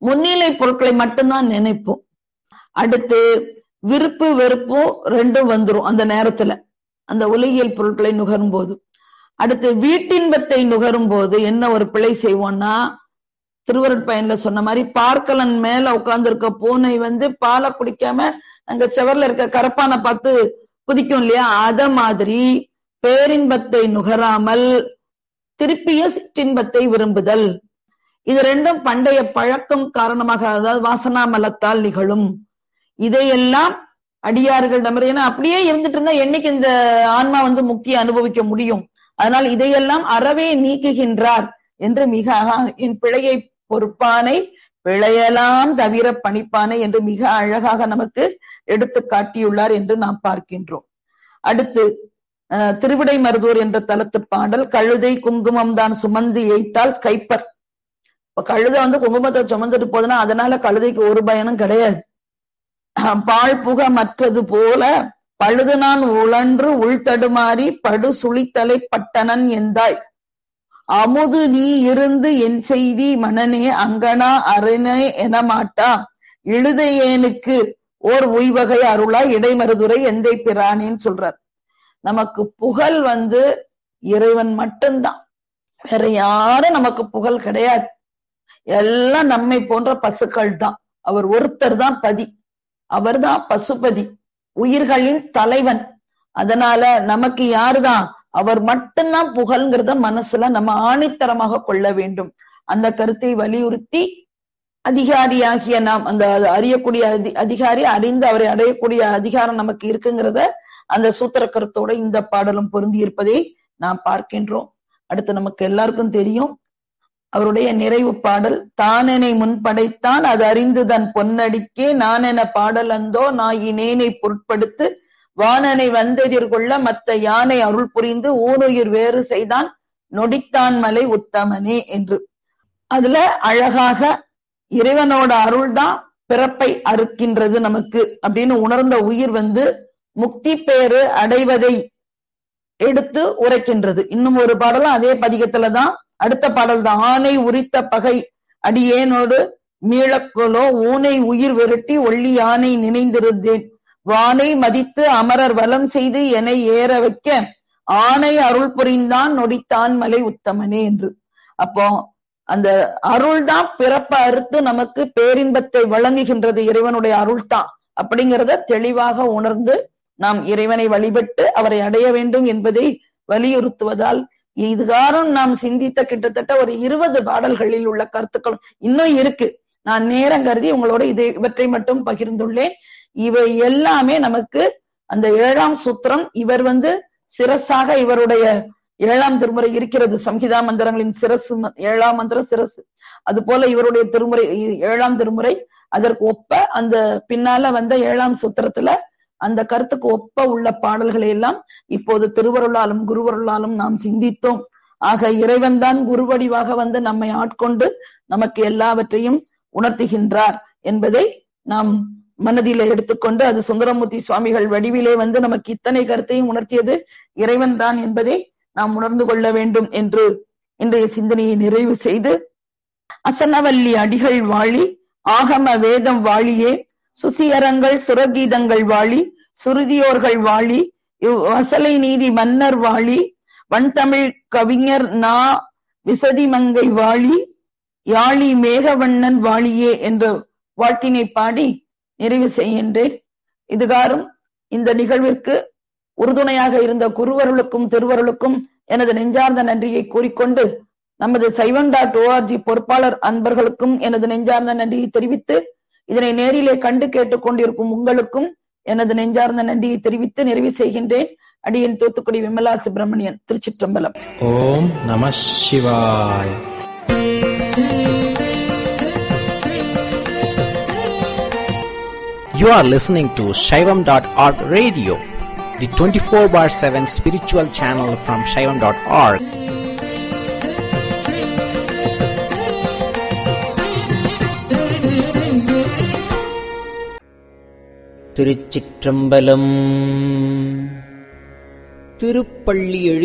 முன்னிலை பொருட்களை மட்டும்தான் நினைப்போம் அடுத்து விருப்பு வெறுப்பும் ரெண்டும் வந்துரும் அந்த நேரத்துல அந்த உலகியல் பொருட்களை நுகரும் போது அடுத்து வீட்டின்பத்தை நுகரும் போது என்ன ஒரு பிழை செய்வோம்னா திருவருட்பயன்ல சொன்ன மாதிரி பார்க்கலன் மேல உட்கார்ந்து இருக்க பூனை வந்து பாலை குடிக்காம அங்க செவர்ல இருக்க கரப்பானை பார்த்து குதிக்கும் இல்லையா அத மாதிரி பேரின்பத்தை நுகராமல் திருப்பிய சிற்றின்பத்தை விரும்புதல் இது ரெண்டும் பண்டைய பழக்கம் காரணமாக அதாவது வாசனா மலத்தால் நிகழும் இதையெல்லாம் அடியார்களிடம் ஏன்னா அப்படியே இருந்துட்டு இருந்தா என்னைக்கு இந்த ஆன்மா வந்து முக்தியை அனுபவிக்க முடியும் அதனால் இதையெல்லாம் அறவே நீக்குகின்றார் என்று மிக என் பிழையை பொறுப்பானை பிழையலாம் தவிர பணிப்பானை என்று மிக அழகாக நமக்கு எடுத்து காட்டியுள்ளார் என்று நாம் பார்க்கின்றோம் அடுத்து திருவிடை மருதூர் என்ற தலத்து பாடல் கழுதை குங்குமம் தான் சுமந்து எய்த்தால் கைப்பர் இப்ப கழுதை வந்து குங்குமத்தை சுமந்துட்டு போதுன்னா அதனால கழுதைக்கு ஒரு பயனும் கிடையாது பால் புக மற்றது போல பழுது நான் உழன்று உள்தடுமாறி படு சுழித்தலை பட்டனன் எந்தாய் அமுது நீ இருந்து என் செய்தி மனனே அங்கனா அரணே என மாட்டா இழுதையேனுக்கு ஓர் உய்வகை அருளாய் இடைமருதுரை எந்தை பிரானேன்னு சொல்றார் நமக்கு புகழ் வந்து இறைவன் மட்டும்தான் வேற யாரும் நமக்கு புகழ் கிடையாது எல்லாம் நம்மை போன்ற பசுக்கள் தான் அவர் ஒருத்தர் தான் பதி அவர்தான் பசுபதி உயிர்களின் தலைவன் அதனால நமக்கு யாருதான் அவர் மட்டும்தான் புகழ்ங்கிறத மனசுல நம்ம ஆணித்தரமாக கொள்ள வேண்டும் அந்த கருத்தை வலியுறுத்தி அதிகாரியாகிய நாம் அந்த அறியக்கூடிய அதிகாரி அறிந்து அவரை அடையக்கூடிய அதிகாரம் நமக்கு இருக்குங்கிறத அந்த சூத்திர கருத்தோட இந்த பாடலும் பொருந்தி இருப்பதை நாம் பார்க்கின்றோம் அடுத்து நமக்கு எல்லாருக்கும் தெரியும் அவருடைய நிறைவு பாடல் தானெனை முன்படைத்தான் அது அறிந்து தன் பொன்னடிக்கே நான் என பாடல் அந்தோ நாயினேனை பொருட்படுத்து வானனை வந்தெதிர்கொள்ள மத்த யானை அருள் புரிந்து ஊனுயிர் வேறு செய்தான் நொடித்தான் மலை உத்தமனே என்று அதுல அழகாக இறைவனோட அருள் தான் பிறப்பை அறுக்கின்றது நமக்கு அப்படின்னு உணர்ந்த உயிர் வந்து முக்தி பேரு அடைவதை எடுத்து உரைக்கின்றது இன்னும் ஒரு பாடலும் அதே பதிகத்துலதான் அடுத்த பாடல் தான் ஆனை உரித்த பகை அடியேனோடு மீளக்கோலோ ஊனை உயிர் விரட்டி ஒள்ளி யானை நினைந்திருந்தேன் வானை மதித்து அமரர் வலம் செய்து என ஏற வைக்க ஆனை அருள் புரிந்தான் நொடித்தான் மலை உத்தமனே என்று அப்போ அந்த அருள் தான் பிறப்ப அறுத்து நமக்கு பேரின்பத்தை வழங்குகின்றது இறைவனுடைய அருள் தான் அப்படிங்கிறத தெளிவாக உணர்ந்து நாம் இறைவனை வழிபட்டு அவரை அடைய வேண்டும் என்பதை வலியுறுத்துவதால் இதுகாரம் நாம் சிந்தித்த கிட்டத்தட்ட ஒரு இருபது பாடல்களில் உள்ள கருத்துக்கள் இன்னும் இருக்கு நான் நேரம் கருதி உங்களோட இதை இவற்றை மட்டும் பகிர்ந்துள்ளேன் இவை எல்லாமே நமக்கு அந்த ஏழாம் சூத்திரம் இவர் வந்து சிரசாக இவருடைய ஏழாம் திருமுறை இருக்கிறது சம்ஹிதா மந்திரங்களின் சிரசு ஏழாம் மந்திரம் சிரசு அது போல இவருடைய திருமுறை ஏழாம் திருமுறை அதற்கு ஒப்ப அந்த பின்னால வந்த ஏழாம் சூத்திரத்துல அந்த கருத்துக்கு ஒப்ப உள்ள பாடல்களை எல்லாம் இப்போது திருவருளாலும் குருவருளாலும் நாம் சிந்தித்தோம் ஆக இறைவன் தான் குருவடிவாக வந்து நம்மை ஆட்கொண்டு நமக்கு எல்லாவற்றையும் உணர்த்துகின்றார் என்பதை நாம் மனதில எடுத்துக்கொண்டு அது சுந்தரமூர்த்தி சுவாமிகள் வடிவிலே வந்து நமக்கு இத்தனை கருத்தையும் உணர்த்தியது இறைவன் தான் என்பதை நாம் உணர்ந்து கொள்ள வேண்டும் என்று இன்றைய சிந்தனையை நிறைவு செய்து அசனவல்லி அடிகள் வாழி ஆகம வேதம் வாழியே சுசியரங்கள் சுரகீதங்கள் வாழி சுருதியோர்கள் வாழி வசலை நீதி மன்னர் வாழி வன்தமிழ் கவிஞர் நா விசதி மங்கை வாழி யாழி மேகவண்ணன் வாழியே என்ற வாழ்த்தினை பாடி நிறைவு செய்கின்றேன் இதுகாரும் இந்த நிகழ்விற்கு உறுதுணையாக இருந்த குருவருளுக்கும் திருவருளுக்கும் எனது நெஞ்சார்ந்த நன்றியை கூறிக்கொண்டு நமது சைவன் டாட் ஓஆர்ஜி பொறுப்பாளர் அன்பர்களுக்கும் எனது நெஞ்சார்ந்த நன்றியை தெரிவித்து இதனை நேரிலே கண்டு கேட்டுக் கொண்டிருக்கும் உங்களுக்கும் எனது நெஞ்சார்ந்த நன்றியை தெரிவித்து நிறைவு செய்கின்றேன் அடியன் தூத்துக்குடி விமலா சுப்பிரமணியன் திருச்சிற்றம்பலம் ஓம் நம சிவாய் You are listening to Shaivam.org radio, the 24 bar 7 spiritual channel from Shaivam.org. திருச்சிற்றம்பலம் திருப்பள்ளி